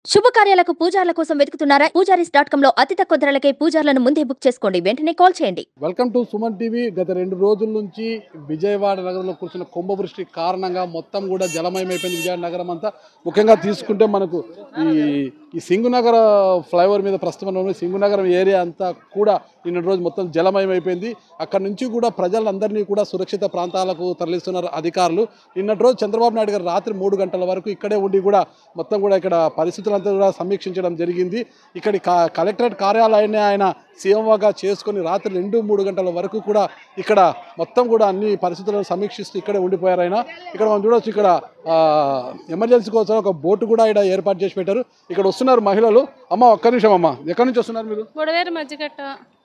శుభకార్యాలకు పూజార్ల కోసం వెతుకుతున్నారా Poojaris dot com లో అతి తక్కువ ధరలకే పూజార్లను ముందే బుక్ చేసుకోండి వెంటనే కాల్ చేయండి వెల్కమ్ టు సుమన్ టీవీ గత రెండు రోజుల నుంచి విజయవాడ నగరంలో కురిసిన కుంభవృష్టి కారణంగా మొత్తం కూడా జలమయమైపోయింది విజయవాడ నగరం అంతా ముఖ్యంగా తీసుకుంటే మనకు ఈ ఈ సింగునగర ఫ్లైఓవర్ మీద ప్రస్తుతం ఉన్న సింగునగరం ఏరియా అంతా కూడా నిన్న రోజు మొత్తం జలమయమైపోయింది అక్కడ నుంచి కూడా ప్రజలందరినీ కూడా సురక్షిత ప్రాంతాలకు తరలిస్తున్నారు అధికారులు నిన్నటి రోజు చంద్రబాబు నాయుడు గారు రాత్రి మూడు గంటల వరకు ఇక్కడే ఉండి కూడా మొత్తం కూడా ఇక్కడ పరిస్థితులంతా కూడా సమీక్షించడం జరిగింది ఇక్కడి కా కలెక్టరేట్ కార్యాలయాన్ని ఆయన సీఎంఓగా చేసుకొని రాత్రి రెండు మూడు గంటల వరకు కూడా ఇక్కడ మొత్తం కూడా అన్ని పరిస్థితులను సమీక్షిస్తూ ఇక్కడే ఉండిపోయారు ఆయన ఇక్కడ మనం చూడొచ్చు ఇక్కడ ఆ, ఎమర్జెన్సీ కోసం ఒక బోటు కూడా ఇక్కడ ఏర్పాటు చేసి పెట్టారు ఇక్కడ వస్తున్నారు మహిళలు అమ్మ ఒక్క నిమిషం అమ్మ ఎక్కడి నుంచి వస్తున్నారు మీరు బుడవేరు మధ్యకట్ట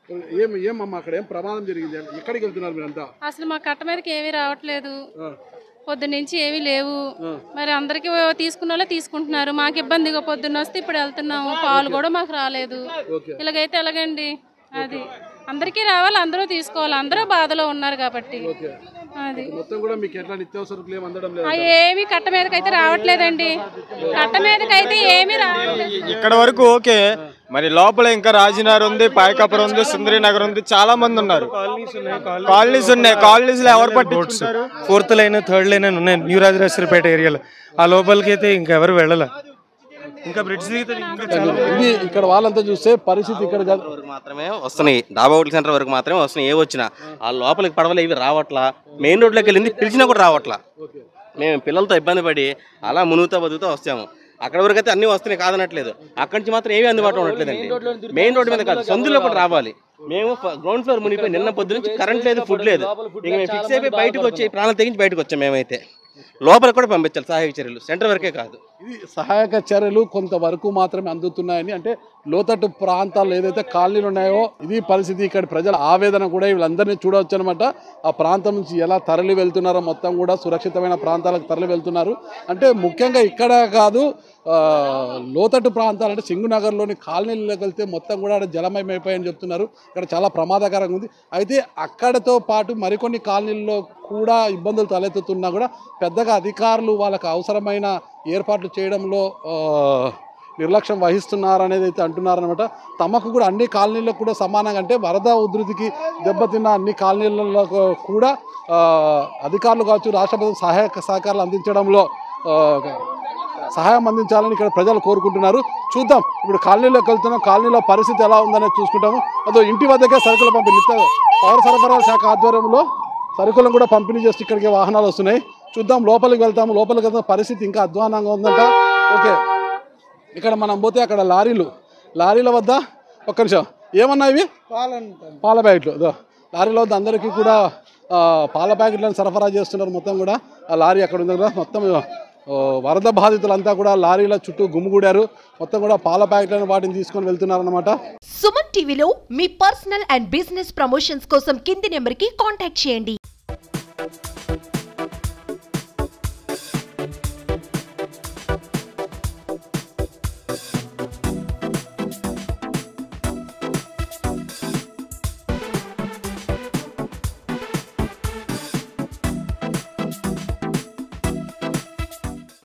ఏం ఏమమ్మా అక్కడ ఏం ప్రమాదం జరిగింది ఎక్కడికి వెళ్తున్నారు మీరంతా అసలు మా కట్ట మీదకి ఏమీ రావట్లేదు ఆ, పొద్దున్న నుంచి ఏమీ లేవు ఆ. మరి అందరికి తీసుకున్న వాళ్ళే తీసుకుంటున్నారు మాకు ఇబ్బందిగా పొద్దున్న వస్తే ఇప్పుడు వెళ్తున్నాము పాలు కూడా మాకు రాలేదు ఓకే ఇలాగైతే ఎలాగండి అది అందరికీ రావాలి అందరూ తీసుకోవాలి అందరూ బాధలో ఉన్నారు కాబట్టి ఓకే అది మొత్తం కూడా మీకు ఎట్లా నిత్యావసరకులు ఏం అందడం లేదు ఆ ఏమీ కట్ట మీదకైతే రావట్లేదండి కట్ట మీదకైతే ఏమీ రావట్లేదు ఇక్కడ వరకు ఓకే మరి లోపల ఇంకా రాజనగర్ ఉంది పాయకాపురం ఉంది సుందరి నగర్ ఉంది చాలా మంది ఉన్నారు కాలనీస్ ఉన్నాయి కాలనీస్ లో ఎవరు పట్టించుకుంటారు ఫోర్త్ లైన్ థర్డ్ లైన్ అని ఉన్నాయి న్యూ రాజరాజేశ్వరపేట ఏరియాలో ఆ లోపలికి అయితే ఇంకా ఎవరు వెళ్ళాల ఇంకా బ్రిడ్జ్ దిగితే ఇంకా చాలా ఇది ఇక్కడ వాళ్ళంతా చూస్తే పరిస్థితి ఇక్కడ కాదు వరకు మాత్రమే వస్తున్నాయి డాబా హోటల్ సెంటర్ వరకు మాత్రమే వస్తున్నాయి ఏ వచ్చినా ఆ లోపలికి పడవలు ఇవి రావట్లా మెయిన్ రోడ్లోకి వెళ్ళింది పిలిచినా కూడా రావట్లా మేము పిల్లలతో ఇబ్బంది పడి అలా మునుగుతా బతుకుతూ వస్తాము అక్కడ వరకు అయితే అన్ని వస్తున్నాయి కాదనట్లేదు అక్కడి నుంచి మాత్రం ఏమీ అందుబాటులో ఉండట్లేదండి మెయిన్ రోడ్ మీద కాదు సందులో కూడా రావాలి మేము గ్రౌండ్ ఫ్లోర్ మునిగిపోయి నిన్న పొద్దు నుంచి కరెంట్ లేదు ఫుడ్ లేదు ఇక మేము ఫిక్స్ అయిపోయి బయటకు వచ్చి ప్రాణాలు తెగించి బయటకు వచ్చాం మేమైతే లోపలికి కూడా పంపించాలి సహాయక చర్యలు సెంటర్ వరకే కాదు ఇది సహాయక చర్యలు కొంతవరకు మాత్రమే అందుతున్నాయని అంటే లోతట్టు ప్రాంతాల్లో ఏదైతే కాలనీలు ఉన్నాయో ఇది పరిస్థితి ఇక్కడ ప్రజల ఆవేదన కూడా వీళ్ళందరినీ చూడవచ్చు అనమాట ఆ ప్రాంతం నుంచి ఎలా తరలి వెళ్తున్నారో మొత్తం కూడా సురక్షితమైన ప్రాంతాలకు తరలి వెళ్తున్నారు అంటే ముఖ్యంగా ఇక్కడ కాదు ఆ, లోతట్టు ప్రాంతాలు అంటే సింగునగర్లోని కాలనీలకు వెళ్తే మొత్తం కూడా ఆడ జలమయమైపోయాయని చెప్తున్నారు ఇక్కడ చాలా ప్రమాదకరంగా ఉంది అయితే అక్కడతో పాటు మరికొన్ని కాలనీల్లో కూడా ఇబ్బందులు తలెత్తుతున్నా కూడా పెద్దగా అధికారులు వాళ్ళకి అవసరమైన ఏర్పాట్లు చేయడంలో ఆ, నిర్లక్ష్యం వహిస్తున్నారు అనేది అయితే అంటున్నారనమాట తమకు కూడా అన్ని కాలనీలకు కూడా సమానంగా అంటే వరద ఉధృతికి దెబ్బతిన్న అన్ని కాలనీలలో కూడా ఆ, అధికారులు కావచ్చు రాష్ట్ర ప్రభుత్వం సహాయక సహకారాలు అందించడంలో ఆ, సహాయం అందించాలని ఇక్కడ ప్రజలు కోరుకుంటున్నారు చూద్దాం ఇప్పుడు కాలనీలోకి వెళ్తున్నాం కాలనీలో పరిస్థితి ఎలా ఉందనేది చూసుకుంటాము అదో ఇంటి వద్దకే సరుకులు పంపిణీ నిత్య పౌర సరఫరాల శాఖ ఆధ్వర్యంలో సరుకులను కూడా పంపిణీ చేసి ఇక్కడికి వాహనాలు వస్తున్నాయి చూద్దాం లోపలికి వెళ్తాము లోపలికి వెళ్తాం పరిస్థితి ఇంకా అధ్వానంగా ఉందంట ఓకే ఇక్కడ మనం పోతే అక్కడ లారీలు లారీల వద్ద ఒక్క నిమిషం ఏమన్నా ఇవి పాల ప్యాకెట్లు ఇదో లారీల వద్ద అందరికీ కూడా ఆ, పాల ప్యాకెట్లను సరఫరా చేస్తున్నారు మొత్తం కూడా ఆ లారీ అక్కడ ఉంది కదా మొత్తం ఆ, వరద బాధితులంతా కూడా లారీల చుట్టూ గుమ్ముగూడారు మొత్తం కూడా పాల ప్యాకెట్లను వాటిని తీసుకొని వెళ్తున్నారన్నమాట సుమన్ టీవీలో మీ పర్సనల్ అండ్ బిజినెస్ ప్రమోషన్స్ కోసం కింది నెంబర్కి కాంటాక్ట్ చేయండి